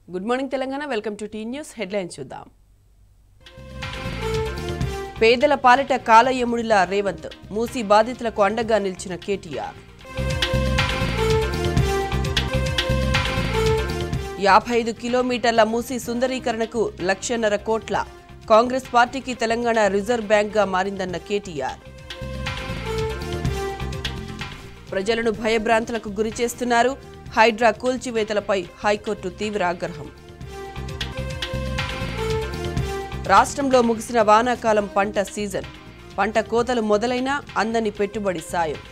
Good morning Telangana welcome to T news headlines చూద్దాం పేదల పాలిట కాలయముడిలా రేవంత్ మూసి బాధితులకు అండగా నిలిచిన కేటీఆర్ యాభై ఐదు కిలోమీటర్ల మూసి సుందరీకరణకు లక్షన్నర కోట్ల కాంగ్రెస్ పార్టీకి తెలంగాణ రిజర్వ్ బ్యాంక్గా మారిందన్న కేటీఆర్ ప్రజలను భయభ్రాంతులకు గురి చేస్తున్నారు హైడ్రా కూల్చివేతలపై హైకోర్టు తీవ్ర ఆగ్రహం రాష్ట్రంలో ముగిసిన వానాకాలం పంట సీజన్ పంట కోతలు మొదలైనా అందని పెట్టుబడి సాయం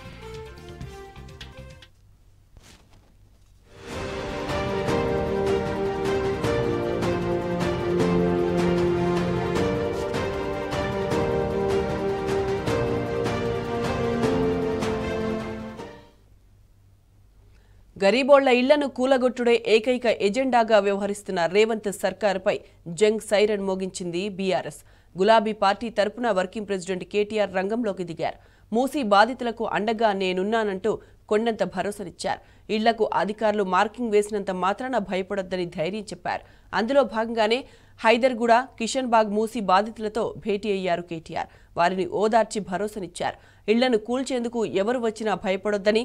గరీబోళ్ల ఇళ్లను కూలగొట్టుడే ఏకైక ఎజెండాగా వ్యవహరిస్తున్న రేవంత్ సర్కారుపై జంగ్ సైరన్ మోగించింది బీఆర్ఎస్ గులాబీ పార్టీ తరపున వర్కింగ్ ప్రెసిడెంట్ కేటీఆర్ రంగంలోకి దిగారు మూసీ బాధితులకు అండగా నేనున్నానంటూ కొండంత భరోసానిచ్చారు ఇళ్లకు అధికారులు మార్కింగ్ వేసినంత మాత్రాన భయపడొద్దని ధైర్యం చెప్పారు అందులో భాగంగానే హైదర్గూడ కిషన్ బాగ్ మూసి బాధితులతో భేటీ అయ్యారు కేటీఆర్ వారిని ఓదార్చి భరోసానిచ్చారు ఇళ్లను కూల్చేందుకు ఎవరు వచ్చినా భయపడొద్దని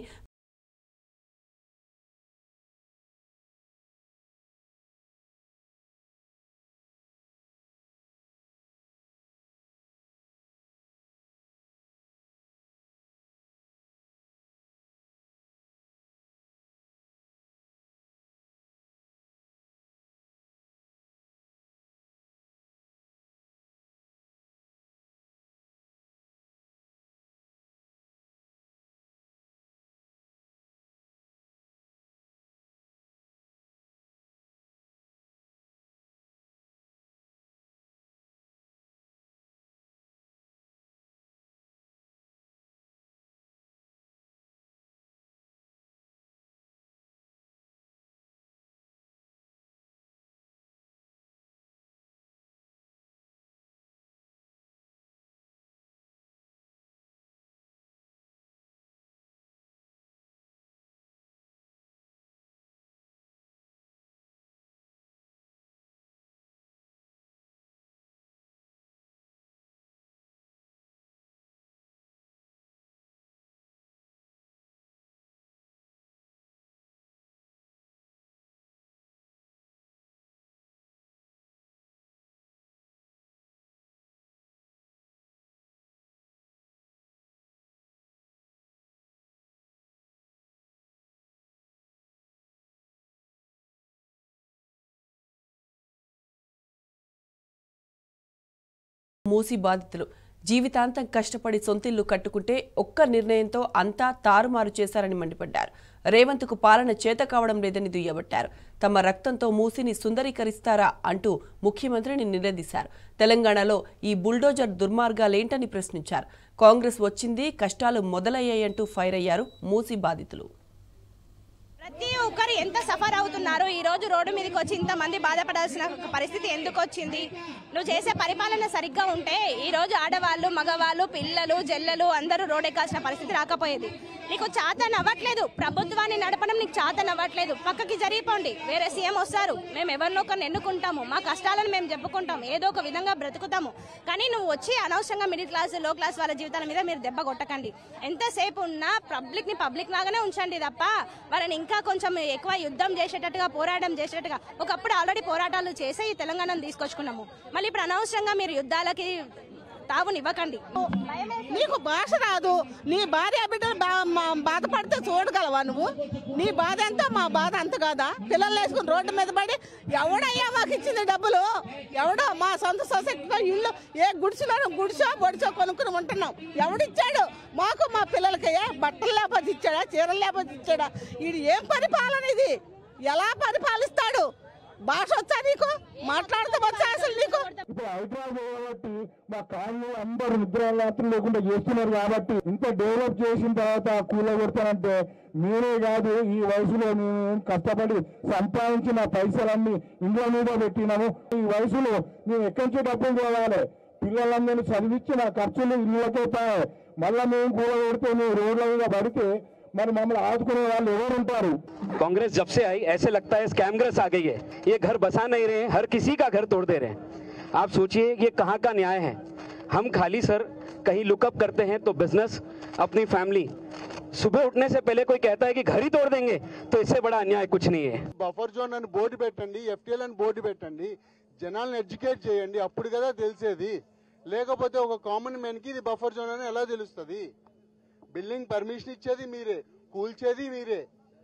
మూసి బాధితులు జీవితాంతం కష్టపడి సొంతిల్లు కట్టుకుంటే ఒక్క నిర్ణయంతో అంతా తారుమారు చేశారని మండిపడ్డారు రేవంత్కు పాలన చేత కావడం లేదని దుయ్యబట్టారు తమ రక్తంతో మూసిని సుందరీకరిస్తారా అంటూ ముఖ్యమంత్రిని నిలదీశారు తెలంగాణలో ఈ బుల్డోజర్ దుర్మార్గాలేంటని ప్రశ్నించారు కాంగ్రెస్ వచ్చింది కష్టాలు మొదలయ్యాయంటూ ఫైర్ అయ్యారు మూసి బాధితులు ప్రతి ఒక్కరు ఎంత సఫర్ అవుతున్నారు ఈ రోజు రోడ్డు మీదకి వచ్చి ఇంతమంది బాధపడాల్సిన పరిస్థితి ఎందుకు వచ్చింది నువ్వు చేసే పరిపాలన సరిగ్గా ఉంటే ఈ రోజు ఆడవాళ్ళు మగవాళ్ళు పిల్లలు జల్లలు అందరూ రోడ్ ఎక్కాల్సిన పరిస్థితి రాకపోయేది నీకు చాత నవ్వట్లేదు ప్రభుత్వాన్ని నడపడం నీకు చాత నవ్వట్లేదు పక్కకి జరిగిపోండి వేరే సీఎం వస్తారు మేము ఎవరినో ఒకరిని ఎన్నుకుంటాము మా కష్టాలను మేము చెప్పుకుంటాం ఏదో ఒక విధంగా బ్రతుకుతాము కానీ నువ్వు వచ్చి అనవసరంగా మిడిల్ క్లాస్ లో క్లాస్ వాళ్ళ జీవితాల మీద మీరు దెబ్బ కొట్టకండి ఎంతసేపు ఉన్నా పబ్లిక్ ని పబ్లిక్ లాగానే ఉంచండి తప్ప వాళ్ళని ఇంకా కొంచెం ఎక్కువ యుద్ధం చేసేటట్టుగా పోరాటం చేసేటట్టుగా ఒకప్పుడు ఆల్రెడీ పోరాటాలు చేసి ఈ తెలంగాణను తీసుకొచ్చుకున్నాము మళ్ళీ ఇప్పుడు అనవసరంగా మీరు యుద్ధాలకి తావునివ్వకండి నీకు భాష రాదు నీ భార్య బిడ్డలు బా- మా- బాధపడితే చూడగలవా నువ్వు నీ బాధ ఎంత మా బాధ అంత కాదా పిల్లలు వేసుకుని రోడ్డు మీద పడి ఎవడయ్యా మాకు ఇచ్చింది డబ్బులు ఎవడో మా సొంత సొసైటీలో ఇల్లు ఏ గుడిసెలో గుడిసో బొడిసో కొనుక్కుని ఉంటున్నాం ఎవడిచ్చాడు మాకు మా పిల్లలకి బట్టలు లేకపోతే ఇచ్చాడా చీరలు లేకపోతే ఇచ్చాడా ఇది ఏం పరిపాలన ఇది ఎలా పరిపాలిస్తాడు భాష వచ్చా నీకు మాట్లాడితే వచ్చా అసలు నీకు ఇప్పుడు హైదరాబాద్ కాబట్టి మా కాళ్ళు అందరూ నిద్రరాత్రులు లేకుండా చేస్తున్నారు కాబట్టి ఇంత డెవలప్ చేసిన తర్వాత కూల కొడతానంటే మీరే కాదు ఈ వయసులో మేము కష్టపడి సంపాదించిన పైసలన్నీ ఇంట్లో మీద పెట్టినాము ఈ వయసులో మేము ఎక్కడి నుంచి డబ్బులు తేవాలి పిల్లలందరినీ చదివించిన ఖర్చులు ఇళ్ళకే పోయాయి మళ్ళా మేము కూల కొడితే మేము రోడ్ల మీద పడితే మరి మమ్మల్ని ఆదుకునే వాళ్ళు ఎవరు ఉంటారు कांग्रेस जब से आई ऐसे लगता है स्कैमग्रेस आ गई है ये घर बसा नहीं रहे हर किसी का घर तोड़ दे रहे हैं आप सोचिए ये कहाँ का न्याय है हम खाली सर कहीं लुकअप करते हैं तो बिजनेस अपनी फैमिली सुबह उठने से पहले कोई कहता है कि घर ही तोड़ देंगे तो इससे बड़ा अन्याय कुछ नहीं है బఫర్ జోన్ అని బోర్డు పెట్టండి ఎఫ్టీఎల్ అని బోర్డు పెట్టండి జనాలను ఎడ్యుకేట్ చేయండి అప్పుడు కదా తెలిసేది లేకపోతే ఒక కామన్ మ్యాన్కి ఇది బఫర్ జోన్ అని ఎలా తెలుస్తుంది బిల్డింగ్ పర్మిషన్ ఇచ్చేది మీరే కూల్చేది మీరే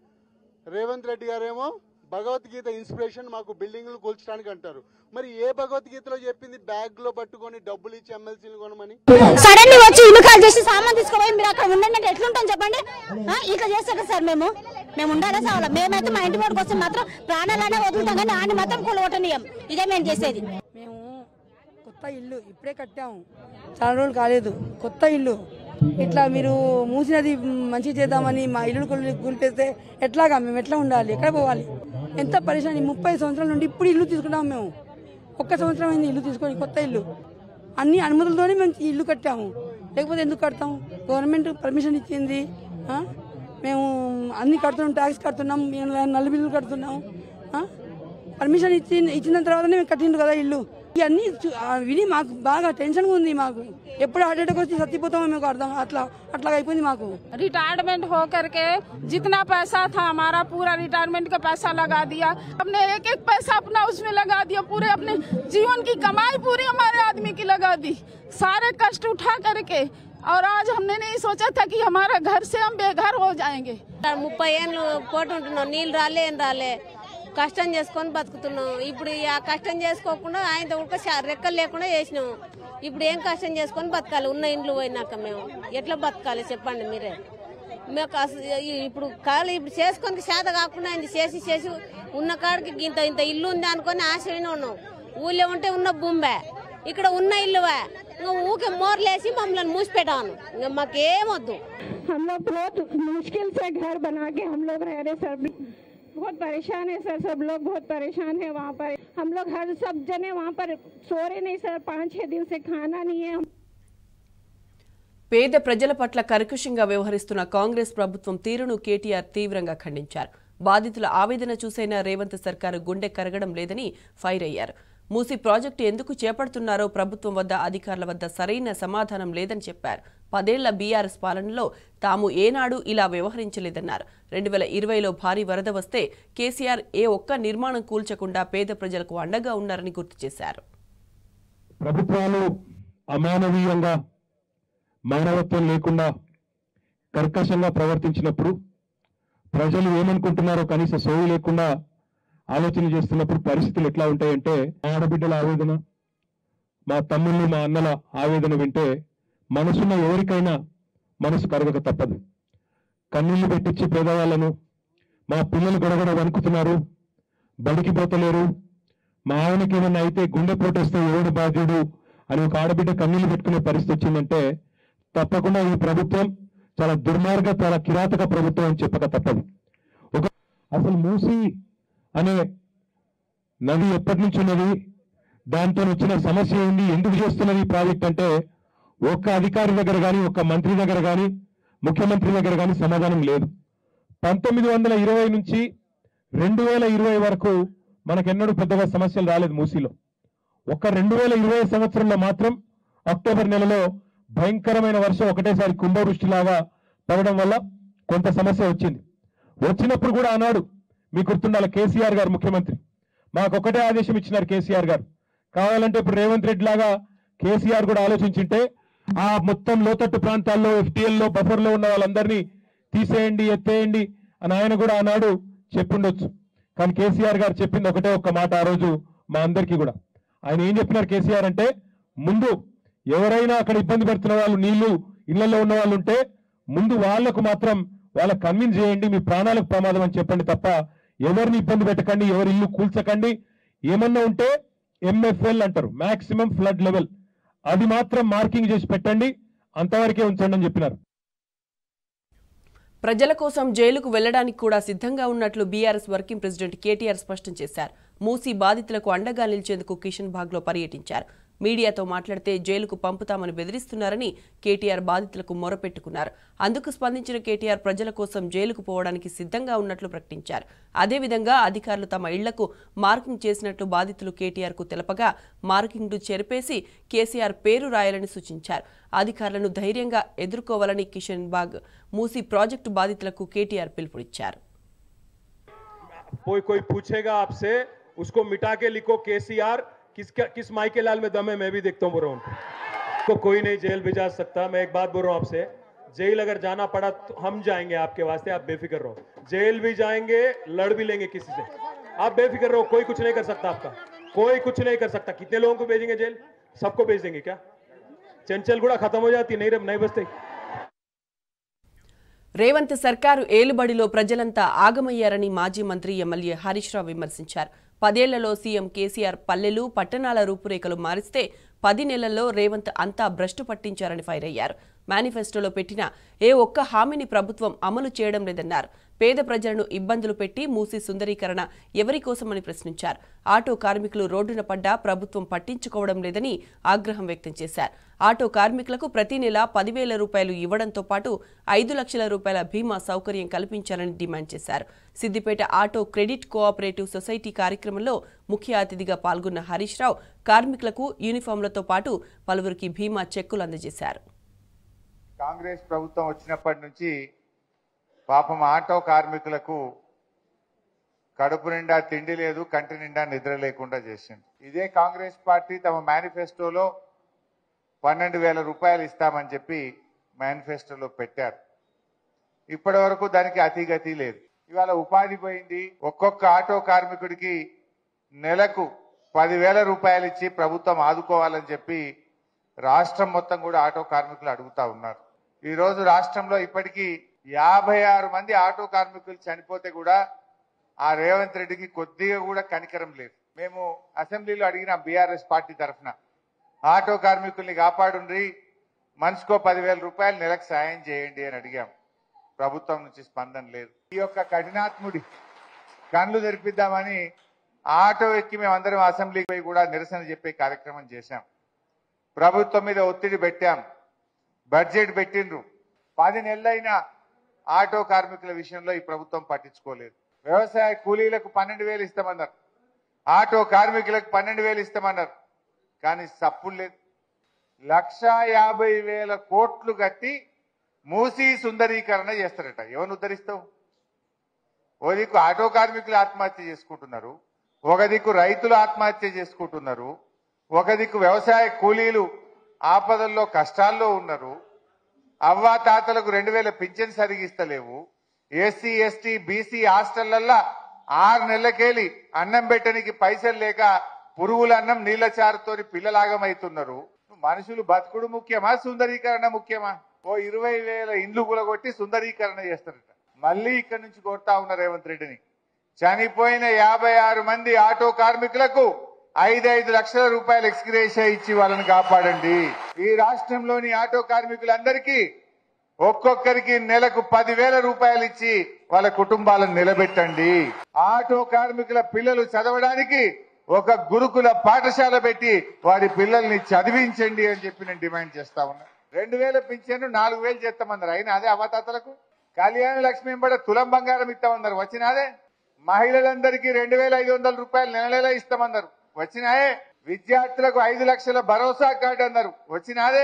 రేవంత్ రెడ్డి గారేమో భగవద్గీత ఇన్స్పిరేషన్ మాకు బిల్డింగ్లు కూల్చడానికి అంటారు మరి ఏ భగవద్గీతలో చెప్పింది బ్యాగ్ లో పట్టుకొని డబ్బులు ఇచ్చి ఎమ్మెల్సీలు కొనమని సడన్ వచ్చి ఇల్లు కాల్ చేసి సామాన్ తీసుకుపోయి మీరు అక్కడ ఉండండి అంటే ఎట్లుంటాం చెప్పండి ఆ, ఇట్లా చేస్తారు కదా సార్ మేము మేము ఉండాలా సావాలా మేమైతే మా ఇంటి వాడి కోసం మాత్రం ప్రాణాలనే వదులుతాం కానీ ఆయన మాత్రం కూలగొట్టనీయం ఇదే మేము చేసేది మేము కొత్త ఇల్లు ఇప్పుడే కట్టాము చాలా రోజులు కాలేదు కొత్త ఇల్లు ఇట్లా మీరు మూసినది మంచి చేద్దామని మా ఇల్లు కూలి కూలిపేస్తే ఎట్లాగా మేము ఎట్లా ఉండాలి ఎక్కడ పోవాలి ఎంత పరిశ్రమ ముప్పై సంవత్సరాల నుండి ఇప్పుడు ఇల్లు తీసుకున్నాము మేము ఒక్క సంవత్సరం అయింది ఇల్లు తీసుకొని కొత్త ఇల్లు అన్ని అనుమతులతోనే మేము ఈ ఇల్లు కట్టాము లేకపోతే ఎందుకు కడతాం గవర్నమెంట్ పర్మిషన్ ఇచ్చింది ఆ? మేము అన్ని కడుతున్నాం ట్యాక్స్ కడుతున్నాం మేము నల్ల బిల్లులు కడుతున్నాం ఆ? పర్మిషన్ ఇచ్చి ఇచ్చిన తర్వాతనే మేము కట్టిండ్రు కదా ఇల్లు ఇవన్నీ చూ- ఆ విని మాకు బాగా టెన్షన్ ఉంది మాకు ఎప్పుడు హార్ట్ అటాక్ వచ్చి చచ్చిపోతామో మాకు అర్థం అట్లా అట్లా అయిపోయింది మాకు रिटायरमेंट हो करके जितना पैसा था हमारा पूरा रिटायरमेंट का पैसा लगा दिया हमने एक एक पैसा अपना उसमें लगा दिया पूरे अपने जीवन की कमाई पूरी हमारे आदमी की लगा दी सारे कष्ट उठा करके और आज हमने नहीं सोचा था कि हमारा घर से हम बेघर हो जाएंगे ముప్పై ఏళ్ళు పోటీ ఉంటున్నాం నీళ్ళు రాలే ఏం రాలే కష్టం చేసుకొని బతుకుతున్నాం ఇప్పుడు ఆ కష్టం చేసుకోకుండా ఆయనతో కూడా శా- రెక్కలు లేకుండా చేసినాం ఇప్పుడు ఏం కష్టం చేసుకొని బతకాలి ఉన్న ఇండ్లు పోయినాక మేము ఎట్లా బతకాలి చెప్పండి మీరే మాకు అసలు ఈ- ఇప్పుడు కాలు ఇప్పుడు చేసుకొని చేత కాకుండా ఆయన చేసి చేసి ఉన్న కాడికి ఇంత ఇంత ఇల్లు ఉంది అనుకొని ఆశనే ఉన్నాం ఊళ్ళో ఉంటే ఉన్న భూమే ఇక్కడ ఉన్న ఇల్లువే ఇంకా ఊకే మోర్లేసి మమ్మల్ని మూసిపెట్టాను ఇంకా మాకేమొద్దు हम लोग बहुत मुश्किल से घर बना के हम लोग रह रहे सर बहुत परेशान है सर सब लोग बहुत परेशान है वहाँ पर हम लोग हर सब जने वहाँ पर सो रहे नहीं सर पाँच छः दिन से खाना नहीं है పేద ప్రజల పట్ల కర్కశంగా వ్యవహరిస్తున్న కాంగ్రెస్ ప్రభుత్వం తీరును కేటీఆర్ తీవ్రంగా ఖండించారు బాధితుల ఆవేదన చూసైనా రేవంత్ సర్కారు గుండె కరగడం లేదని ఫైర్ అయ్యారు మూసి ప్రాజెక్టు ఎందుకు చేపడుతున్నారో ప్రభుత్వం వద్ద అధికారుల వద్ద సరైన సమాధానం లేదని చెప్పారు పదేళ్ల బీఆర్ఎస్ పాలనలో తాము ఏనాడు ఇలా వ్యవహరించలేదన్నారు రెండు వేల ఇరవైలో భారీ వరద వస్తే కేసీఆర్ ఏ ఒక్క నిర్మాణం కూల్చకుండా పేద ప్రజలకు అండగా ఉన్నారని గుర్తు చేశారు ప్రభుత్వాలు అమానవీయంగా మానవత్వం లేకుండా కర్కశంగా ప్రవర్తించినప్పుడు ప్రజలు ఏమనుకుంటున్నారో కనీస సోయి లేకుండా ఆలోచన చేస్తున్నప్పుడు పరిస్థితులు ఎట్లా ఉంటాయంటే మా ఆడబిడ్డల ఆవేదన మా తమ్ముళ్ళు మా అన్నల ఆవేదన వింటే మనసున్న ఎవరికైనా మనసు కరగక తప్పదు కన్నీళ్లు పెట్టించి పేదవాళ్లను మా పిల్లలు గడగడ వణుకుతున్నారు బడికి పోతలేరు మా ఆయనకి ఏమన్నా అయితే గుండె పోటేస్తే ఎవడు బాధ్యుడు అని ఒక ఆడబిడ్డ కన్నీళ్లు పెట్టుకునే పరిస్థితి వచ్చిందంటే తప్పకుండా ఈ ప్రభుత్వం చాలా దుర్మార్గ చాలా కిరాతక ప్రభుత్వం అని చెప్పక తప్పదు ఒక అసలు మూసి అనే నది ఎప్పటి నుంచి ఉన్నది దాంతో వచ్చిన సమస్య ఏంది ఎందుకు చేస్తున్నది ఈ ప్రాజెక్ట్ అంటే ఒక్క అధికారి దగ్గర కానీ ఒక్క మంత్రి దగ్గర కానీ ముఖ్యమంత్రి దగ్గర కానీ సమాధానం లేదు పంతొమ్మిది వందల ఇరవై నుంచి రెండు వేల ఇరవై వరకు మనకెన్నడూ పెద్దగా సమస్యలు రాలేదు మూసీలో ఒక రెండు వేల ఇరవై సంవత్సరంలో మాత్రం అక్టోబర్ నెలలో భయంకరమైన వర్షం ఒకటేసారి కుంభవృష్టిలాగా పడడం వల్ల కొంత సమస్య వచ్చింది వచ్చినప్పుడు కూడా ఆనాడు మీకు గుర్తుండాలి కేసీఆర్ గారు ముఖ్యమంత్రి మాకు ఒకటే ఆదేశం ఇచ్చినారు కేసీఆర్ గారు కావాలంటే ఇప్పుడు రేవంత్ రెడ్డి లాగా కేసీఆర్ కూడా ఆలోచించింటే ఆ మొత్తం లోతట్టు ప్రాంతాల్లో FTL లో బఫర్ లో ఉన్న వాళ్ళందరినీ తీసేయండి ఎత్తేయండి అని ఆయన కూడా ఆనాడు చెప్పుండొచ్చు కానీ కేసీఆర్ గారు చెప్పింది ఒకటే ఒక్క మాట ఆ రోజు మా అందరికీ కూడా ఆయన ఏం చెప్పినారు కేసీఆర్ అంటే ముందు ఎవరైనా అక్కడ ఇబ్బంది పెడుతున్న వాళ్ళు నీళ్లు ఇళ్లలో ఉన్న వాళ్ళు ఉంటే ముందు వాళ్లకు మాత్రం వాళ్ళకి కన్విన్స్ చేయండి మీ ప్రాణాలకు ప్రమాదం అని చెప్పండి తప్ప ఎవరిని ఇబ్బంది పెట్టకండి ఎవరి ఇల్లు కూల్చకండి ఏమన్నా ఉంటే ఎంఎఫ్ఎల్ అంటారు మాక్సిమం ఫ్లడ్ లెవెల్ అది మాత్రం మార్కింగ్ చేసి పెట్టండి అంతవరకే ఉంచండి అని చెప్పినారు ప్రజల కోసం జైలుకు వెళ్లడానికి కూడా సిద్ధంగా ఉన్నట్లు బీఆర్ఎస్ వర్కింగ్ ప్రెసిడెంట్ కేటీఆర్ స్పష్టం చేశారు మూసీ బాధితులకు అండగా నిలిచేందుకు కిషన్ బాగ్లో పర్యటించారు మీడియాతో మాట్లాడితే జైలుకు పంపుతామని బెదిరిస్తున్నారని కేటీఆర్ బాధితులకు మొరపెట్టుకున్నారు అందుకు స్పందించిన కేటీఆర్ ప్రజల కోసం జైలుకు పోవడానికి సిద్ధంగా ఉన్నట్లు ప్రకటించారు అదేవిధంగా అధికారులు తమ ఇళ్లకు మార్కింగ్ చేసినట్లు బాధితులు కేటీఆర్కు తెలపగా మార్కింగ్ను చెరిపేసి కేసీఆర్ పేరు రాయాలని సూచించారు అధికారులను ధైర్యంగా ఎదుర్కోవాలని కిషన్ బాగ్ మూసి ప్రాజెక్టు బాధితులకు కేటీఆర్ పిలుపునిచ్చారు कोई कोई पूछेगा आपसे उसको मिटा के लिखो केसीआर किस किस माई के लाल में दम है मैं भी देखता हूँ बोल रहा हूँ तो कोई नहीं जेल भिजा सकता मैं एक बात बोल रहा हूँ आपसे जेल अगर जाना पड़ा तो हम जाएंगे आपके वास्ते आप बेफिक्र रहो जेल भी जाएंगे लड़ भी लेंगे किसी से आप बेफिक्र रहो कोई कुछ नहीं कर सकता आपका कोई कुछ नहीं कर सकता कितने लोगों को भेजेंगे जेल सबको भेज देंगे क्या चंचल गुड़ा खत्म हो जाती नहीं नहीं बचते రేవంత్ సర్కారు ఏలుబడిలో ప్రజలంతా ఆగమయ్యారని మాజీ మంత్రి ఎమ్మెల్యే హరీష్ రావు విమర్శించారు పదేళ్లలో సీఎం కేసీఆర్ పల్లెలు పట్టణాల రూపురేఖలు మారిస్తే పది నెలల్లో రేవంత్ అంతా భ్రష్టు పట్టించారని ఫైర్ అయ్యారు మేనిఫెస్టోలో పెట్టిన ఏ ఒక్క హామీని ప్రభుత్వం అమలు చేయడం లేదన్నారు పేద ప్రజలను ఇబ్బందులు పెట్టి మూసి సుందరీకరణ ఎవరి కోసమని ప్రశ్నించారు ఆటో కార్మికులు రోడ్డున పడ్డా ప్రభుత్వం పట్టించుకోవడం లేదని ఆగ్రహం వ్యక్తం చేశారు ఆటో కార్మికులకు ప్రతి నెల పదివేల రూపాయలు ఇవ్వడంతో పాటు ఐదు లక్షల రూపాయల బీమా సౌకర్యం కల్పించాలని డిమాండ్ చేశారు Siddipet auto credit cooperative society కార్యక్రమంలో ముఖ్య అతిథిగా పాల్గొన్న హరీష్ రావు కార్మికులకు యూనిఫామ్లతో పాటు పలువురికి బీమా చెక్కులు అందజేశారు కాంగ్రెస్ ప్రభుత్వం వచ్చినప్పటి నుంచి పాపం ఆటో కార్మికులకు కడుపు నిండా తిండి లేదు కంటి నిండా నిద్ర లేకుండా చేసింది ఇదే కాంగ్రెస్ పార్టీ తమ మేనిఫెస్టోలో పన్నెండు వేల రూపాయలు ఇస్తామని చెప్పి మేనిఫెస్టోలో పెట్టారు ఇప్పటి వరకు దానికి అతిగతి లేదు ఇవాళ ఉపాధి పోయింది ఒక్కొక్క ఆటో కార్మికుడికి నెలకు పదివేల రూపాయలు ఇచ్చి ప్రభుత్వం ఆదుకోవాలని చెప్పి రాష్ట్రం మొత్తం కూడా ఆటో కార్మికులు అడుగుతా ఉన్నారు ఈ రోజు రాష్ట్రంలో ఇప్పటికీ యాభై ఆరు మంది ఆటో కార్మికులు చనిపోతే కూడా ఆ రేవంత్ రెడ్డికి కొద్దిగా కూడా కనికరం లేదు మేము అసెంబ్లీలో అడిగిన బీఆర్ఎస్ పార్టీ తరఫున ఆటో కార్మికుల్ని కాపాడుండ్రి మనిషికో పదివేల రూపాయలు నెలకు సాయం చేయండి అని అడిగాం ప్రభుత్వం నుంచి స్పందన లేదు ఈ యొక్క కఠినాత్ముడి కళ్ళు తెరిపిద్దామని ఆటో ఎక్కి మేమందరం అసెంబ్లీకి పోయి కూడా నిరసన చెప్పే కార్యక్రమం చేశాం ప్రభుత్వం మీద ఒత్తిడి పెట్టాం బడ్జెట్ పెట్టిండ్రు పది నెలలైనా ఆటో కార్మికుల విషయంలో ఈ ప్రభుత్వం పట్టించుకోలేదు వ్యవసాయ కూలీలకు పన్నెండు వేలు ఇస్తామన్నారు ఆటో కార్మికులకు పన్నెండు వేలు ఇస్తామన్నారు కానీ సప్పులు లేదు లక్ష యాభై వేల కోట్లు కట్టి మూసి సుందరీకరణ చేస్తారట ఎవరిని ఉద్ధరిస్తావు ఓ దిక్కు ఆటో కార్మికులు ఆత్మహత్య చేసుకుంటున్నారు ఒక దిక్కు రైతులు ఆత్మహత్య చేసుకుంటున్నారు ఒక దిక్కు వ్యవసాయ కూలీలు ఆపదల్లో కష్టాల్లో ఉన్నారు అవ్వా తాతలకు రెండు వేల పింఛన్ సరిగిస్తలేవు ఎస్సీ ఎస్టీ బీసీ హాస్టళ్లల్లా ఆరు నెలలకేలి అన్నం పెట్టడానికి పైసలు లేక పురుగుల అన్నం నీళ్ల చారుతోని పిల్లలాగమైతున్నారు మనుషులు బతుకుడు ముఖ్యమా సుందరీకరణ ముఖ్యమా ఓ ఇరవై వేల ఇండ్లు కూలగొట్టి సుందరీకరణ చేస్తారట మళ్ళీ ఇక్కడి నుంచి కొడతా ఉన్నారు రేవంత్ రెడ్డిని చనిపోయిన యాభై ఆరు మంది ఆటో కార్మికులకు ఐదైదు లక్షల రూపాయలు ఎక్స్గ్రేషియా ఇచ్చి వాళ్ళని కాపాడండి ఈ రాష్ట్రంలోని ఆటో కార్మికులందరికీ ఒక్కొక్కరికి నెలకు పదివేల రూపాయలు ఇచ్చి వాళ్ళ కుటుంబాలను నిలబెట్టండి ఆటో కార్మికుల పిల్లలు చదవడానికి ఒక గురుకుల పాఠశాల పెట్టి వారి పిల్లల్ని చదివించండి అని చెప్పి నేను డిమాండ్ చేస్తా ఉన్నా రెండు వేల పింఛను నాలుగు వేలు చేస్తామన్నారు అయినా అదే అవతాతలకు కళ్యాణ లక్ష్మి ఎంబడ తులం బంగారం ఇస్తామన్నారు వచ్చినాదే మహిళలందరికీ రెండు వేల ఐదు వందల రూపాయలు నెల నెల ఇస్తామన్నారు వచ్చినాయే విద్యార్థులకు ఐదు లక్షల భరోసా కార్డు అన్నారు వచ్చినాదే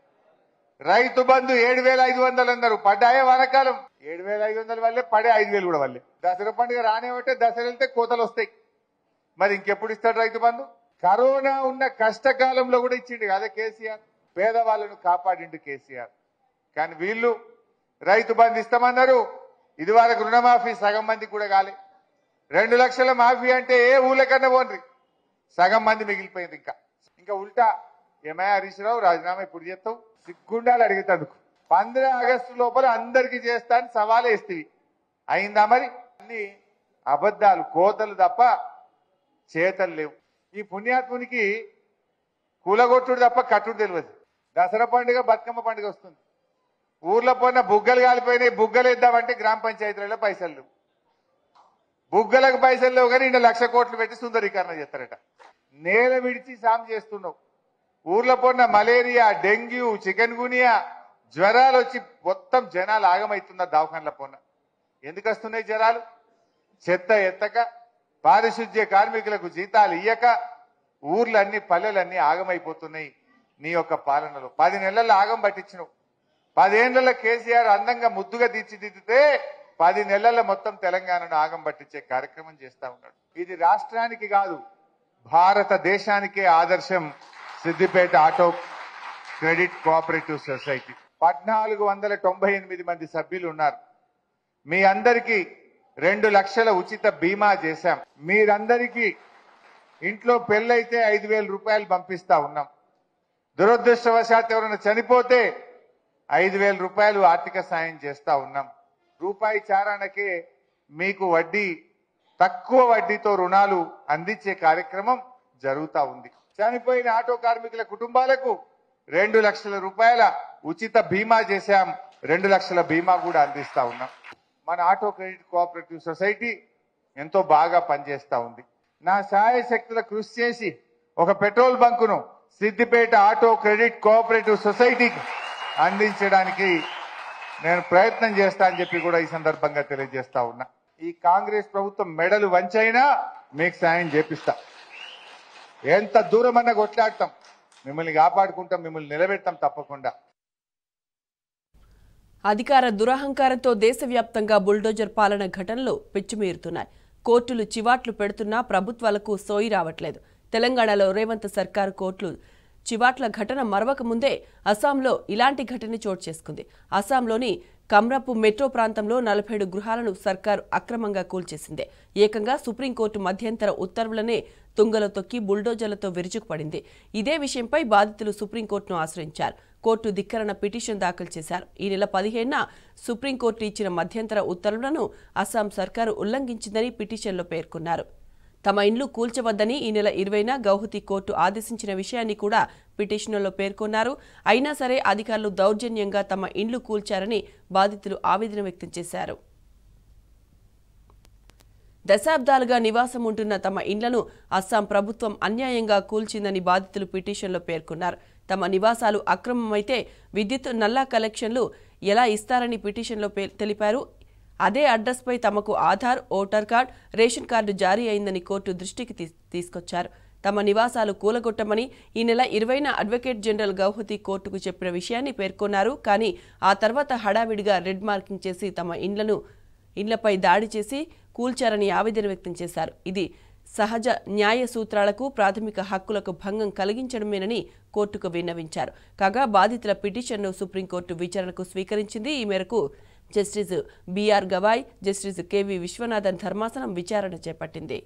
రైతు బంధు ఏడు వేల ఐదు వందలు అన్నారు పడ్డాయే వానకాలం ఏడు వేల ఐదు వందల వల్లే పడే ఐదు వేలు కూడా వల్లే దసరా పండుగ రానివ్వటే దసరా వెళ్తే కోతలు వస్తాయి మరి ఇంకెప్పుడు ఇస్తాడు రైతు బంధు కరోనా ఉన్న కష్టకాలంలో కూడా ఇచ్చిండు అదే కేసీఆర్ పేదవాళ్ళను కాపాడిండు కేసీఆర్ కానీ వీళ్ళు రైతు బంధు ఇస్తామన్నారు ఇది వరకు రుణమాఫీ సగం మందికి కూడా కాలే రెండు లక్షల మాఫీ అంటే ఏ ఊళ్ళకన్నా పోండి సగం మంది మిగిలిపోయింది ఇంకా ఇంకా ఉల్టా ఏమయ్య హరీష్ రావు రాజీనామా ఇప్పుడు చేస్తావు సిగ్గుండాలి అడిగేటందుకు పంద్ర ఆగస్టు లోపల అందరికీ చేస్తా అని సవాల్ వేస్తేవి అయిందా మరి అన్ని అబద్ధాలు కోతలు తప్ప చేతలు లేవు ఈ పుణ్యాత్మునికి కూలగొట్టుడు తప్ప కట్టుడు తెలియదు దసరా పండుగ బతుకమ్మ పండుగ వస్తుంది ఊర్లో పోయిన బుగ్గలు కాలిపోయినాయి బుగ్గలు వేద్దామంటే గ్రామ పంచాయతీలలో పైసలు లేవు బుగ్గలకు పైసలు లేవు కానీ ఇంత లక్ష కోట్లు పెట్టి సుందరీకరణ చేస్తారట నేల విడిచి సాం చేస్తున్నావు ఊర్లో పోన్న మలేరియా డెంగ్యూ చికెన్ గునియా జ్వరాలు వచ్చి మొత్తం జనాలు ఆగమవుతున్నారు దవాఖానల పోన్న ఎందుకు వస్తున్నాయి జ్వరాలు చెత్త ఎత్తక పారిశుద్ధ్య కార్మికులకు జీతాలు ఇయ్యక ఊర్లన్నీ పల్లెలన్నీ ఆగమైపోతున్నాయి నీ యొక్క పాలనలో పది నెలల్లో ఆగం పట్టించినవు పదేళ్లలో కేసీఆర్ అందంగా ముద్దుగా తీర్చిదిద్దితే పది నెలల మొత్తం తెలంగాణను ఆగం పట్టించే కార్యక్రమం చేస్తా ఉన్నాడు ఇది రాష్ట్రానికి కాదు భారతదేశానికే ఆదర్శం Siddipet auto credit cooperative society పద్నాలుగు వందల తొంభై ఎనిమిది మంది సభ్యులు ఉన్నారు మీ అందరికీ రెండు లక్షల ఉచిత బీమా చేశాం మీరందరికీ ఇంట్లో పెళ్ళైతే ఐదు వేల రూపాయలు పంపిస్తా ఉన్నాం దురదృష్టవశాత్తు ఎవరైనా చనిపోతే ఐదు వేల రూపాయలు ఆర్థిక సాయం చేస్తా ఉన్నాం రూపాయి చారానకే మీకు వడ్డీ తక్కువ వడ్డీతో రుణాలు అందించే కార్యక్రమం జరుగుతా ఉంది చనిపోయిన ఆటో కార్మికుల కుటుంబాలకు రెండు లక్షల రూపాయల ఉచిత బీమా చేశాం రెండు లక్షల బీమా కూడా అందిస్తా ఉన్నాం మన ఆటో క్రెడిట్ కోఆపరేటివ్ సొసైటీ ఎంతో బాగా పనిచేస్తా ఉంది నా సహాయ శక్తుల కృషి చేసి ఒక పెట్రోల్ బంకును సిద్దిపేట ఆటో క్రెడిట్ కోఆపరేటివ్ సొసైటీకి అందించడానికి నేను ప్రయత్నం చేస్తా అని చెప్పి కూడా ఈ సందర్భంగా తెలియజేస్తా ఉన్నా ఈ కాంగ్రెస్ ప్రభుత్వం మెడలు వంచైనా మీకు సాయం చేపిస్తా ఎంత దూరమన్నా కొట్లాడతాం మిమ్మల్ని కాపాడుకుంటాం మిమ్మల్ని నిలబెడతాం తప్పకుండా అధికార దురహంకారంతో దేశవ్యాప్తంగా బుల్డోజర్ పాలన ఘటనలు పెచ్చుమీరుతున్నాయి కోర్టులు చివాట్లు పెడుతున్నా ప్రభుత్వాలకు సోయి రావట్లేదు తెలంగాణలో రేవంత్ సర్కారు కోర్టులు చివాట్ల ఘటన మరవక ముందే అస్సాంలో ఇలాంటి ఘటన చోటు చేసుకుంది అస్సాంలోని కమ్రపు మెట్రో ప్రాంతంలో నలభై గృహాలను సర్కారు అక్రమంగా కూల్చేసింది ఏకంగా సుప్రీంకోర్టు మధ్యంతర ఉత్తర్వులనే తుంగలో తొక్కి బుల్డోజర్లతో విరుచుకుపడింది ఇదే విషయంపై బాధితులు సుప్రీంకోర్టును ఆశ్రయించారు కోర్టు ధిక్కరణ పిటిషన్ దాఖలు చేశారు ఈ నెల పదిహేనున సుప్రీంకోర్టు ఇచ్చిన మధ్యంతర ఉత్తర్వులను అస్సాం సర్కారు ఉల్లంఘించిందని పిటిషన్లో పేర్కొన్నారు తమ ఇండ్లు కూల్చవద్దని ఈ నెల ఇరవైన గౌహతి కోర్టు ఆదేశించిన విషయాన్ని కూడా పిటిషన్లో పేర్కొన్నారు అయినా సరే అధికారులు దౌర్జన్యంగా తమ ఇండ్లు కూల్చారని బాధితులు ఆవేదన వ్యక్తం చేశారు దశాబ్దాలుగా నివాసం ఉంటున్న తమ ఇండ్లను అస్సాం ప్రభుత్వం అన్యాయంగా కూల్చిందని బాధితులు పిటిషన్లో పేర్కొన్నారు తమ నివాసాలు అక్రమమైతే విద్యుత్ నల్లా కలెక్షన్లు ఎలా ఇస్తారని పిటిషన్లో పే- తెలిపారు అదే అడ్రస్పై తమకు Aadhaar voter card ration card జారీ అయిందని కోర్టు దృష్టికి తీ- తీసుకొచ్చారు తమ నివాసాలు కూలగొట్టమని ఈ నెల ఇరవైన అడ్వకేట్ జనరల్ గౌహతి కోర్టుకు చెప్పిన విషయాన్ని పేర్కొన్నారు కానీ ఆ తర్వాత హడావిడిగా రెడ్ మార్కింగ్ చేసి తమ ఇండ్లను ఇండ్లపై దాడి చేసి కూల్చారని ఆవేదన వ్యక్తం చేశారు ఇది సహజ న్యాయ సూత్రాలకు ప్రాథమిక హక్కులకు భంగం కలిగించడమేనని కోర్టుకు విన్నవించారు కాగా బాధితుల పిటిషన్ను సుప్రీంకోర్టు విచారణకు స్వీకరించింది ఈ మేరకు జస్టిస్ బీఆర్ గవాయ్ జస్టిస్ కెవి విశ్వనాథన్ ధర్మాసనం విచారణ చేపట్టింది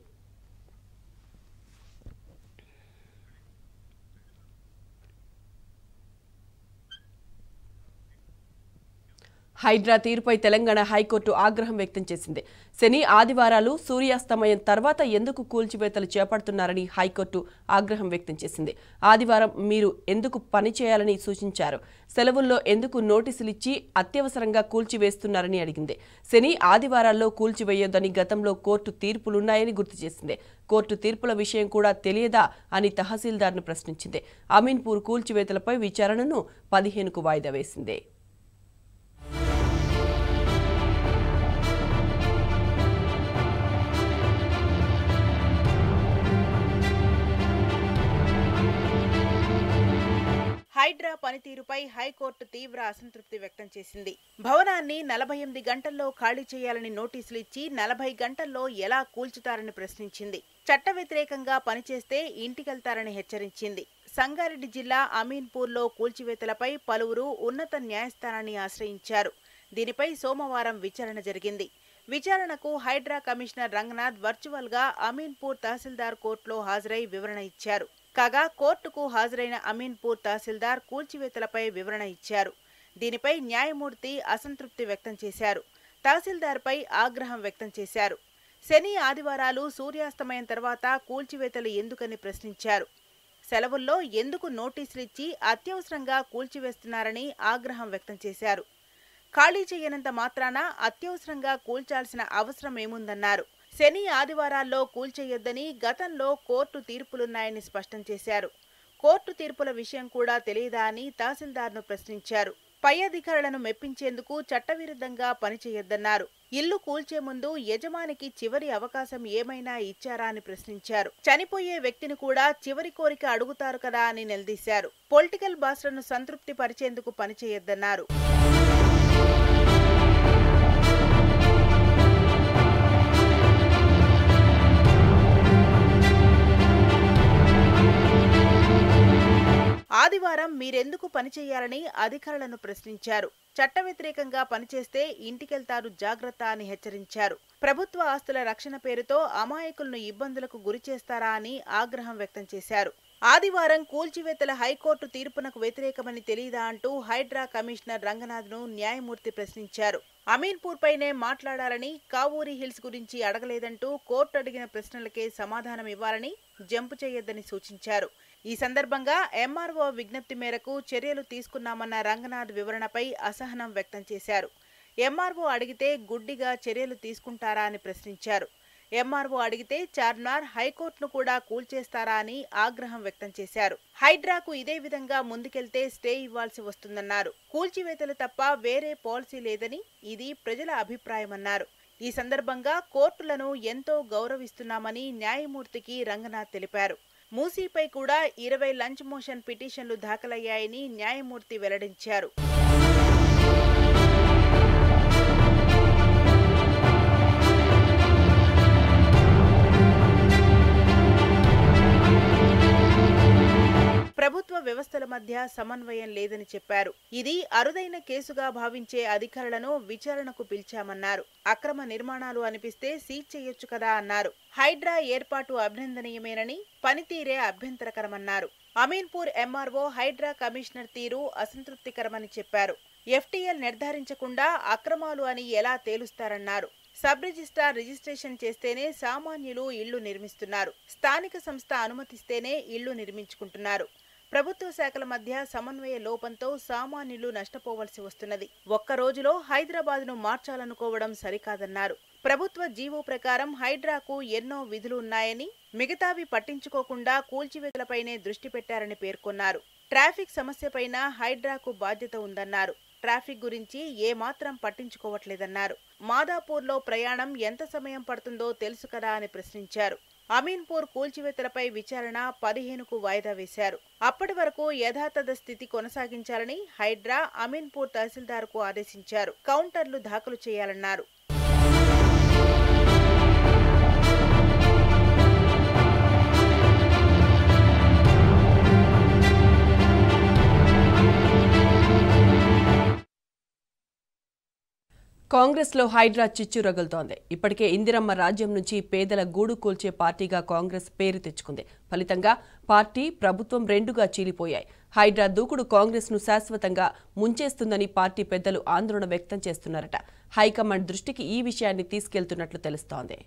హైడ్రా తీరుపై తెలంగాణ హైకోర్టు ఆగ్రహం వ్యక్తం చేసింది శని ఆదివారాలు సూర్యాస్తమయం తర్వాత ఎందుకు కూల్చివేతలు చేపడుతున్నారని హైకోర్టు ఆగ్రహం వ్యక్తం చేసింది ఆదివారం మీరు ఎందుకు పని చేయాలని సూచించారు సెలవుల్లో ఎందుకు నోటీసులు ఇచ్చి అత్యవసరంగా కూల్చివేస్తున్నారని అడిగింది శని ఆదివారాల్లో కూల్చివేయొద్దని గతంలో కోర్టు తీర్పులున్నాయని గుర్తు చేసింది కోర్టు తీర్పుల విషయం కూడా తెలియదా అని తహసీల్దార్ను ప్రశ్నించింది అమీన్పూర్ కూల్చివేతలపై విచారణను పదిహేనుకు వాయిదా వేసింది హైడ్రా పనితీరుపై హైకోర్టు తీవ్ర అసంతృప్తి వ్యక్తం చేసింది భవనాన్ని నలభై ఎనిమిది గంటల్లో ఖాళీ చేయాలని నోటీసులు ఇచ్చి నలభై గంటల్లో ఎలా కూల్చుతారని ప్రశ్నించింది చట్ట వ్యతిరేకంగా పనిచేస్తే ఇంటికెళ్తారని హెచ్చరించింది సంగారెడ్డి జిల్లా అమీన్పూర్లో కూల్చివేతలపై పలువురు ఉన్నత న్యాయస్థానాన్ని ఆశ్రయించారు దీనిపై సోమవారం విచారణ జరిగింది విచారణకు హైడ్రా కమిషనర్ రంగనాథ్ వర్చువల్ గా అమీన్పూర్ తహసీల్దార్ కోర్టులో హాజరై వివరణ ఇచ్చారు కాగా కోర్టుకు హాజరైన అమీన్పూర్ తహసీల్దార్ కూల్చివేతలపై వివరణ ఇచ్చారు దీనిపై న్యాయమూర్తి అసంతృప్తి వ్యక్తం చేశారు తహసీల్దార్పై ఆగ్రహం వ్యక్తం చేశారు శని ఆదివారాలు సూర్యాస్తమయం తర్వాత కూల్చివేతలు ఎందుకని ప్రశ్నించారు సెలవుల్లో ఎందుకు నోటీసులు ఇచ్చి అత్యవసరంగా కూల్చివేస్తున్నారని ఆగ్రహం వ్యక్తం చేశారు ఖాళీ చేయనంత మాత్రాన అత్యవసరంగా కూల్చాల్సిన అవసరం ఏముందన్నారు శని ఆదివారాల్లో కూల్చేయొద్దని గతంలో కోర్టు తీర్పులున్నాయని స్పష్టం చేశారు కోర్టు తీర్పుల విషయం కూడా తెలియదా అని తహసీల్దార్ను ప్రశ్నించారు పై అధికారులను మెప్పించేందుకు చట్టవిరుద్ధంగా పనిచేయొద్దన్నారు ఇల్లు కూల్చే ముందు యజమానికి చివరి అవకాశం ఏమైనా ఇచ్చారా అని ప్రశ్నించారు చనిపోయే వ్యక్తిని కూడా చివరి కోరిక అడుగుతారు కదా అని నిలదీశారు పొలిటికల్ బాస్లను సంతృప్తి పరిచేందుకు పనిచేయొద్దన్నారు ఆదివారం మీరెందుకు పనిచేయాలని అధికారులను ప్రశ్నించారు చట్ట వ్యతిరేకంగా పనిచేస్తే ఇంటికెళ్తారు జాగ్రత్త అని హెచ్చరించారు ప్రభుత్వ ఆస్తుల రక్షణ పేరుతో అమాయకులను ఇబ్బందులకు గురి చేస్తారా అని ఆగ్రహం వ్యక్తం చేశారు ఆదివారం కూల్చివేతల హైకోర్టు తీర్పునకు వ్యతిరేకమని తెలియదా అంటూ హైడ్రా కమిషనర్ రంగనాథ్ను న్యాయమూర్తి ప్రశ్నించారు అమీన్పూర్ పైనే మాట్లాడాలని కావూరి హిల్స్ గురించి అడగలేదంటూ కోర్టు అడిగిన ప్రశ్నలకే సమాధానం ఇవ్వాలని జంపు చేయొద్దని సూచించారు ఈ సందర్భంగా ఎంఆర్ఓ విజ్ఞప్తి మేరకు చర్యలు తీసుకున్నామన్న రంగనాథ్ వివరణపై అసహనం వ్యక్తం చేశారు ఎంఆర్ఓ అడిగితే గుడ్డిగా చర్యలు తీసుకుంటారా అని ప్రశ్నించారు ఎంఆర్ఓ అడిగితే చార్మినార్ హైకోర్టును కూడా కూల్చేస్తారా అని ఆగ్రహం వ్యక్తం చేశారు హైడ్రాకు ఇదే విధంగా ముందుకెళ్తే స్టే ఇవ్వాల్సి వస్తుందన్నారు కూల్చివేతలు తప్ప వేరే పాలసీ లేదని ఇది ప్రజల అభిప్రాయమన్నారు ఈ సందర్భంగా కోర్టులను ఎంతో గౌరవిస్తున్నామని న్యాయమూర్తికి రంగనాథ్ తెలిపారు మూసీపై కూడా ఇరవై లంచ్ మోషన్ పిటిషన్లు దాఖలయ్యాయని న్యాయమూర్తి వెల్లడించారు ప్రభుత్వ వ్యవస్థల మధ్య సమన్వయం లేదని చెప్పారు ఇది అరుదైన కేసుగా భావించే అధికారులను విచారణకు పిలిచామన్నారు అక్రమ నిర్మాణాలు అనిపిస్తే సీజ్ చేయొచ్చు కదా అన్నారు హైడ్రా ఏర్పాటు అభినందనీయమేనని పనితీరే అభ్యంతరకరమన్నారు అమీన్పూర్ ఎంఆర్ఓ హైడ్రా కమిషనర్ తీరు అసంతృప్తికరమని చెప్పారు ఎఫ్టీఎల్ నిర్ధారించకుండా అక్రమాలు అని ఎలా తేలుస్తారన్నారు సబ్ రిజిస్ట్రార్ రిజిస్ట్రేషన్ చేస్తేనే సామాన్యులు ఇళ్లు నిర్మిస్తున్నారు స్థానిక సంస్థ అనుమతిస్తేనే ఇళ్లు నిర్మించుకుంటున్నారు ప్రభుత్వ శాఖల మధ్య సమన్వయ లోపంతో సామాన్యులు నష్టపోవలసి వస్తున్నది ఒక్క రోజులో హైదరాబాద్ ను మార్చాలనుకోవడం సరికాదన్నారు ప్రభుత్వ జీవో ప్రకారం హైడ్రాకు ఎన్నో విధులు ఉన్నాయని మిగతావి పట్టించుకోకుండా కూల్చివేతలపైనే దృష్టి పెట్టారని పేర్కొన్నారు ట్రాఫిక్ సమస్యపైన హైడ్రాకు బాధ్యత ఉందన్నారు ట్రాఫిక్ గురించి ఏమాత్రం పట్టించుకోవట్లేదన్నారు మాదాపూర్లో ప్రయాణం ఎంత సమయం పడుతుందో తెలుసు కదా అని ప్రశ్నించారు అమీన్పూర్ కూల్చివేతలపై విచారణ పదిహేనుకు వాయిదా వేశారు అప్పటి వరకు యథాతథ స్థితి కొనసాగించాలని హైడ్రా అమీన్పూర్ తహసీల్దార్కు ఆదేశించారు కౌంటర్లు దాఖలు చేయాలన్నారు కాంగ్రెస్లో హైడ్రా చిచ్చు రగులుతోంది ఇప్పటికే ఇందిరమ్మ రాజ్యం నుంచి పేదల గూడు కూల్చే పార్టీగా కాంగ్రెస్ పేరు తెచ్చుకుంది ఫలితంగా పార్టీ ప్రభుత్వం రెండుగా చీలిపోయాయి హైడ్రా దూకుడు కాంగ్రెస్ ను శాశ్వతంగా ముంచేస్తుందని పార్టీ పెద్దలు ఆందోళన వ్యక్తం చేస్తున్నారట హైకమాండ్ దృష్టికి ఈ విషయాన్ని తీసుకెళ్తున్నట్లు తెలుస్తోంది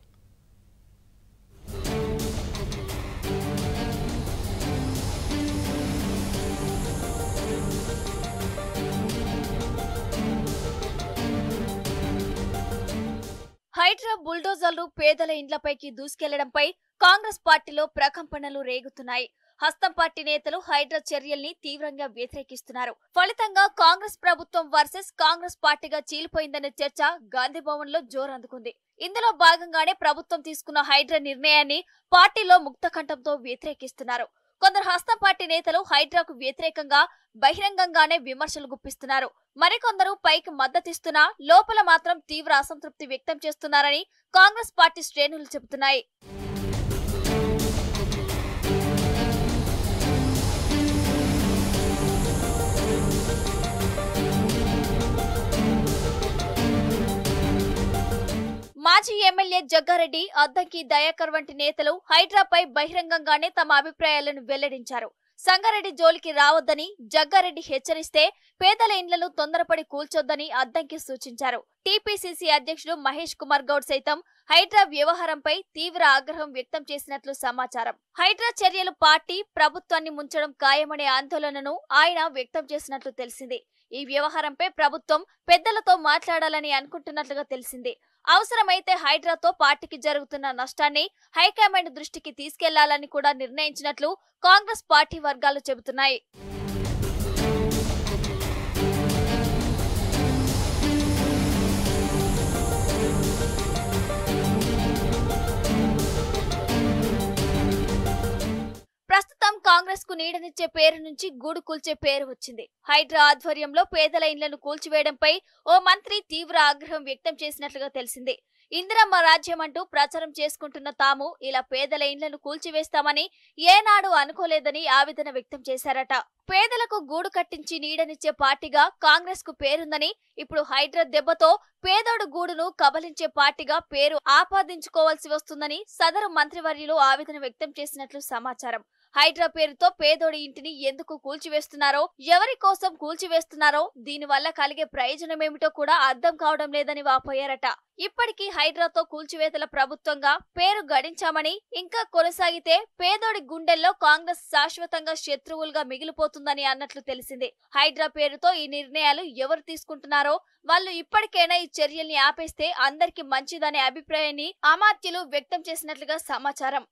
హైడ్రా బుల్డోజర్లు పేదల ఇండ్లపైకి దూసుకెళ్లడంపై కాంగ్రెస్ పార్టీలో ప్రకంపనలు రేగుతున్నాయి హస్తం పార్టీ నేతలు హైడ్రా చర్యల్ని తీవ్రంగా వ్యతిరేకిస్తున్నారు ఫలితంగా కాంగ్రెస్ ప్రభుత్వం వర్సెస్ కాంగ్రెస్ పార్టీగా చీలిపోయిందనే చర్చ గాంధీభవన్ లో జోరందుకుంది ఇందులో భాగంగానే ప్రభుత్వం తీసుకున్న హైడ్రా నిర్ణయాన్ని పార్టీలో ముక్తకంఠంతో వ్యతిరేకిస్తున్నారు కొందరు హస్తం పార్టీ నేతలు హైడ్రాకు వ్యతిరేకంగా బహిరంగంగానే విమర్శలు గుప్పిస్తున్నారు మరికొందరు పైకి మద్దతిస్తున్నా లోపల మాత్రం తీవ్ర అసంతృప్తి వ్యక్తం చేస్తున్నారని కాంగ్రెస్ పార్టీ శ్రేణులు చెబుతున్నాయి మాజీ ఎమ్మెల్యే జగ్గారెడ్డి అద్దంకి దయాకర్ వంటి నేతలు హైడ్రాపై బహిరంగంగానే తమ అభిప్రాయాలను వెల్లడించారు సంగారెడ్డి జోలికి రావద్దని జగ్గారెడ్డి హెచ్చరిస్తే పేదల ఇండ్లను తొందరపడి కూల్చొద్దని అద్దంకి సూచించారు టీపీసీసీ అధ్యక్షుడు మహేష్ కుమార్ గౌడ్ సైతం హైడ్రా వ్యవహారంపై తీవ్ర ఆగ్రహం వ్యక్తం చేసినట్లు సమాచారం హైడ్రా చర్యలు పార్టీ ప్రభుత్వాన్ని ముంచడం ఖాయమనే ఆందోళనను ఆయన వ్యక్తం చేసినట్లు తెలిసింది ఈ వ్యవహారంపై ప్రభుత్వం పెద్దలతో మాట్లాడాలని అనుకుంటున్నట్లుగా తెలిసింది అవసరమైతే హైడ్రాతో పార్టీకి జరుగుతున్న నష్టాన్ని హైకమాండ్ దృష్టికి తీసుకెళ్లాలని కూడా నిర్ణయించినట్లు కాంగ్రెస్ పార్టీ వర్గాలు చెబుతున్నాయి ప్రస్తుతం కాంగ్రెస్ కు నీడనిచ్చే పేరు నుంచి గూడు కూల్చే పేరు వచ్చింది హైడ్రా ఆధ్వర్యంలో పేదల ఇండ్లను కూల్చివేయడంపై ఓ మంత్రి తీవ్ర ఆగ్రహం వ్యక్తం చేసినట్లుగా తెలిసింది ఇందిరమ్మ రాజ్యం అంటూ ప్రచారం చేసుకుంటున్న తాము ఇలా పేదల ఇండ్లను కూల్చివేస్తామని ఏనాడు అనుకోలేదని ఆవేదన వ్యక్తం చేశారట పేదలకు గూడు కట్టించి నీడనిచ్చే పార్టీగా కాంగ్రెస్ కు పేరుందని ఇప్పుడు హైడ్రా దెబ్బతో పేదోడు గూడును కబలించే పార్టీగా పేరు ఆపాదించుకోవాల్సి వస్తుందని సదరు మంత్రివర్యులు ఆవేదన వ్యక్తం చేసినట్లు సమాచారం హైడ్రా పేరుతో పేదోడి ఇంటిని ఎందుకు కూల్చివేస్తున్నారో ఎవరి కోసం కూల్చివేస్తున్నారో దీనివల్ల కలిగే ప్రయోజనమేమిటో కూడా అర్థం కావడం లేదని వాపోయారట ఇప్పటికీ హైడ్రాతో కూల్చివేతల ప్రభుత్వంగా పేరు గడించామని ఇంకా కొనసాగితే పేదోడి గుండెల్లో కాంగ్రెస్ శాశ్వతంగా శత్రువులుగా మిగిలిపోతుందని అన్నట్లు తెలిసింది హైడ్రా పేరుతో ఈ నిర్ణయాలు ఎవరు తీసుకుంటున్నారో వాళ్ళు ఇప్పటికైనా ఈ చర్యల్ని ఆపేస్తే అందరికీ మంచిదనే అభిప్రాయాన్ని అమాత్యులు వ్యక్తం చేసినట్లుగా సమాచారం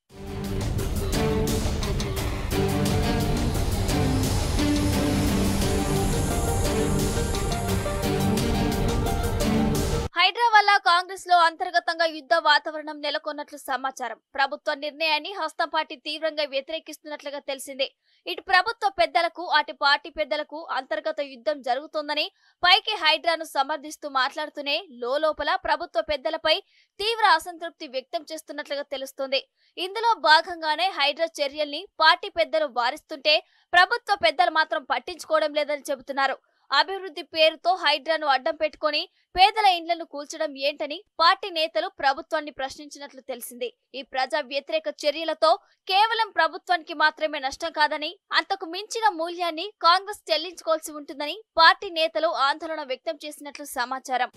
హైడ్రా వల్ల కాంగ్రెస్ లో అంతర్గతంగా యుద్ధ వాతావరణం నెలకొన్నట్లు సమాచారం ప్రభుత్వ నిర్ణయాన్ని హస్తం పార్టీ తీవ్రంగా వ్యతిరేకిస్తున్నట్లుగా తెలిసింది ఇటు ప్రభుత్వ పెద్దలకు అటు పార్టీ పెద్దలకు అంతర్గత యుద్ధం జరుగుతోందని పైకి హైడ్రాను సమర్థిస్తూ మాట్లాడుతూనే లోపల ప్రభుత్వ పెద్దలపై తీవ్ర అసంతృప్తి వ్యక్తం చేస్తున్నట్లుగా తెలుస్తోంది ఇందులో భాగంగానే హైడ్రా చర్యల్ని పార్టీ పెద్దలు వారిస్తుంటే ప్రభుత్వ పెద్దలు మాత్రం పట్టించుకోవడం లేదని చెబుతున్నారు అభివృద్ధి పేరుతో హైడ్రాను అడ్డం పెట్టుకొని పేదల ఇండ్లను కూల్చడం ఏంటని పార్టీ నేతలు ప్రభుత్వాన్ని ప్రశ్నించినట్లు తెలిసింది ఈ ప్రజా వ్యతిరేక చర్యలతో కేవలం ప్రభుత్వానికి మాత్రమే నష్టం కాదని అంతకు మించిన మూల్యాన్ని కాంగ్రెస్ చెల్లించుకోవాల్సి ఉంటుందని పార్టీ నేతలు ఆందోళన వ్యక్తం చేసినట్లు సమాచారం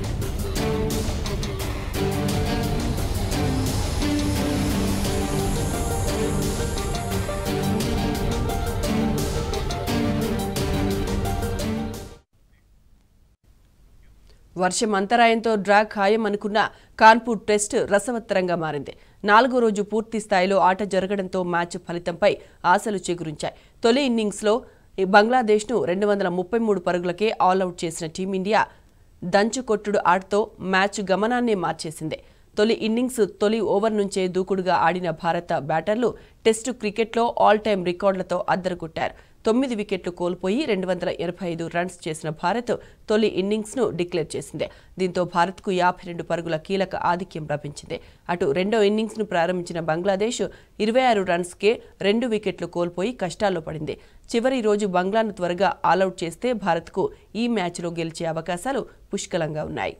వర్షం అంతరాయంతో డ్రా ఖాయం అనుకున్న కాన్పూర్ టెస్ట్ రసవత్తరంగా మారింది నాలుగో రోజు పూర్తి స్థాయిలో ఆట జరగడంతో మ్యాచ్ ఫలితంపై ఆశలు చేకూరించాయి తొలి ఇన్నింగ్స్లో ఈ బంగ్లాదేశ్ను రెండు వందల ముప్పై మూడు పరుగులకే ఆల్అవుట్ చేసిన టీమిండియా దంచు కొట్టుడు ఆటతో మ్యాచ్ గమనాన్నే మార్చేసింది తొలి ఇన్నింగ్స్ తొలి ఓవర్ నుంచే దూకుడుగా ఆడిన భారత బ్యాటర్లు టెస్టు క్రికెట్లో ఆల్ టైం రికార్డులతో అద్దరుకొట్టారు తొమ్మిది వికెట్లు కోల్పోయి రెండు వందల ఎనభై ఐదు రన్స్ చేసిన భారత్ తొలి ఇన్నింగ్స్ను డిక్లేర్ చేసింది దీంతో భారత్కు యాభై రెండు పరుగుల కీలక ఆధిక్యం లభించింది అటు రెండో ఇన్నింగ్స్ను ప్రారంభించిన బంగ్లాదేశ్ ఇరవై ఆరు రన్స్కే రెండు వికెట్లు కోల్పోయి కష్టాల్లో పడింది చివరి రోజు బంగ్లాను త్వరగా ఆలౌట్ చేస్తే భారత్కు ఈ మ్యాచ్లో గెలిచే అవకాశాలు పుష్కలంగా ఉన్నాయి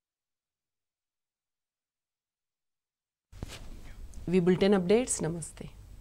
వి బులెటిన్ అప్డేట్స్ నమస్తే